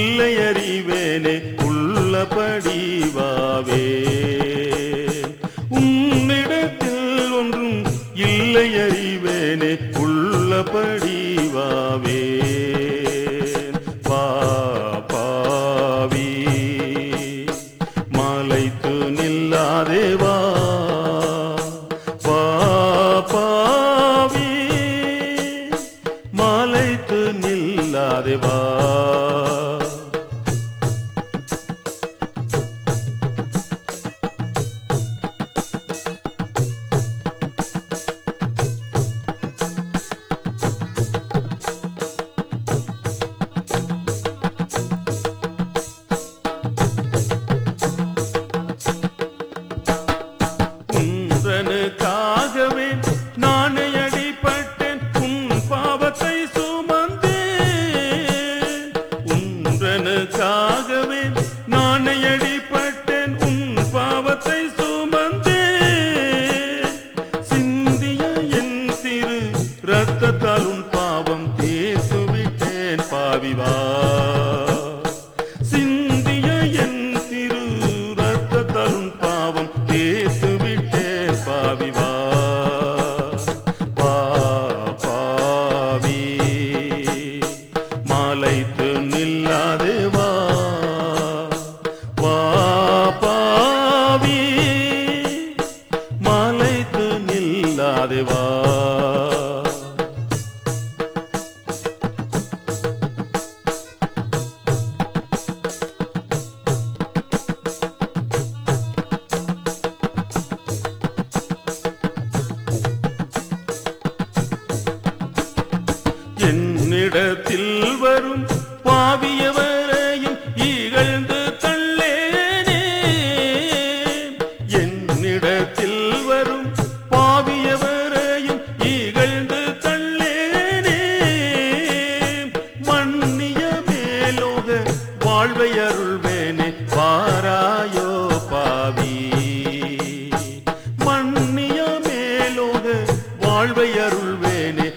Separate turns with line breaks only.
இல்லை அறிவேனே உள்ளபடி வாவே உன்னிடத்தில் ஒன்றும் இல்லை அறிவேனே உள்ளபடி வாவே பா பாவி மலைத்து நில்லாதே வா வா பாவி மலைத்து நில்லாதே வா உன்றனுக்காகவே நானே அடிபட்டேன் உன் பாவத்தை சுமந்தேன் உன்றனுக்காகவே நானே அடிபட்டேன் உன் பாவத்தை சுமந்தேன் சிந்திய என் சிறு ரத்தத்தால் உன் பாவம் தேசு விட்டேன் பாவிவா சிந்திய என் சிறு ரத்தத்தால் உன் பாவம் தேசு விட்டேன் பாவிவா பா பாவி மாலைத்து நில்லாதே வா வா பாவி மாலைத்து நில்லாதே வா என்னிடத்தில் வரும் பாவியவரையும் இகழ்ந்து தள்ளேனே என்னிடத்தில் வரும் பாவியவரையும் இகழ்ந்து தள்ளேனே மன்னிய மேலோக வாழ்வை அருள்வேனே வாராயோ பாவி மன்னிய மேலோக வாழ்வை அருள்வேனே